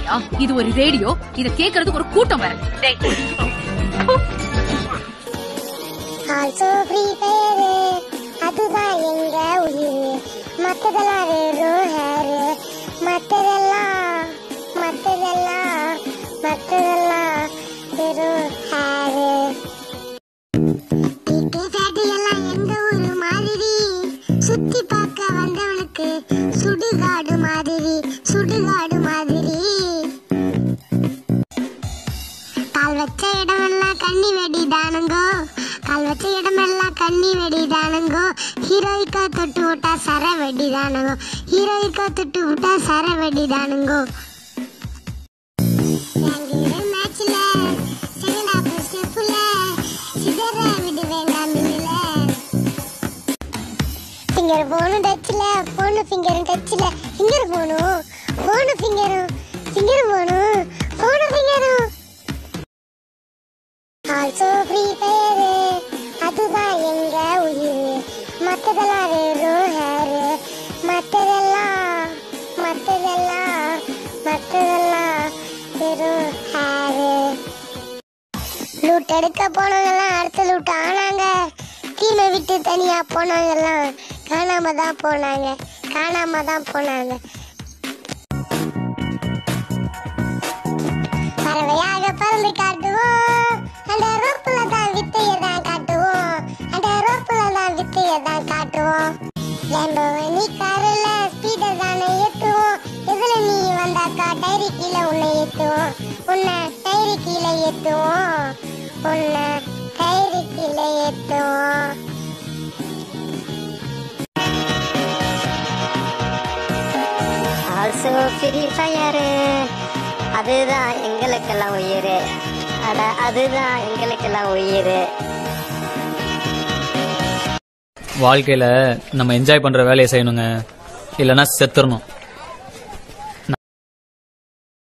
பாத்தியா இது ஒரு ரேடியோ இத கேக்குறதுக்கு ஒரு கூட்டம் வேற டேய். ஆல்சோ ஃப்ரீ ஃபயரு அதுதான் எங்க உயிர் மத்ததெல்லாம் வெறும் ஹேரு மத்ததெல்லாம் மத்ததெல்லாம் மத்ததெல்லாம் வெறும் ஹேரு எல்லாம் எங்க ஊரு மாதிரி சுத்தி பார்க்க வந்தவனுக்கு சுடுகாடு மாதிரி சுடுகாடு மாதிரி கால் வச்ச இடமெல்லாம் கண்ணி வெடி தானுங்கோ கால் வச்ச இடமெல்லாம் கண்ணி வெடி தானுங்கோ ஹீரோயிக்கா தொட்டு விட்டா சர வெடி தானுங்கோ ஹீரோயிக்கா தொட்டு விட்டா சர வெடி தானுங்கோ மேட்ச்ல செகண்ட் ஹாஃப் ஸ்டெப்ல சிதற விடு வேண்டாம் மின்னல ஃபிங்கர் போனும் டச்சில் போனு ஃபிங்கரும் டச்சில் ஃபிங்கர் போனும் போனு ஃபிங்கரும் ஃபிங்கர் போனும் போனு ஃபிங்கரும் ஆல்சோ ஃப்ரீ ஃபயரு அதுதான் எங்க உயிர் மத்ததெல்லாம் வெறும் ஹேரு மத்ததெல்லாம் மத்ததெல்லாம் மத்ததெல்லாம் வெறும் ஹேரு லூட் எடுக்க போனவங்கெல்லாம் அடுத்த லூட் ஆனாங்க டீமை விட்டு தனியா போனவங்கெல்லாம் காணாம தான் போனாங்க காணாம தான் போனாங்க பறவையாக பறந்து காட்டுவோம் அந்த ரோப்புல தான் வித்தைய தான் காட்டுவோம் அந்த ரோப்புல தான் வித்தைய தான் காட்டுவோம் லேம்போவனி காரில் ஸ்பீடர் தானே ஏத்துவோம் இதுல நீ வந்தாக்கா டைரி கீழே உன்னை ஏத்துவோம் உன்னை டைரி கீழே ஏத்துவோம் உன்னை டைரி கீழே ஏத்துவோம் ஆல்சோ ஃப்ரீ ஃபயரு அதுதான் எங்களுக்கெல்லாம் உயிர் அட அதுதான் எங்களுக்கெல்லாம் உயிர் வாழ்க்கையில நம்ம என்ஜாய் பண்ற வேலையை செய்யணுங்க இல்லைன்னா செத்துறணும்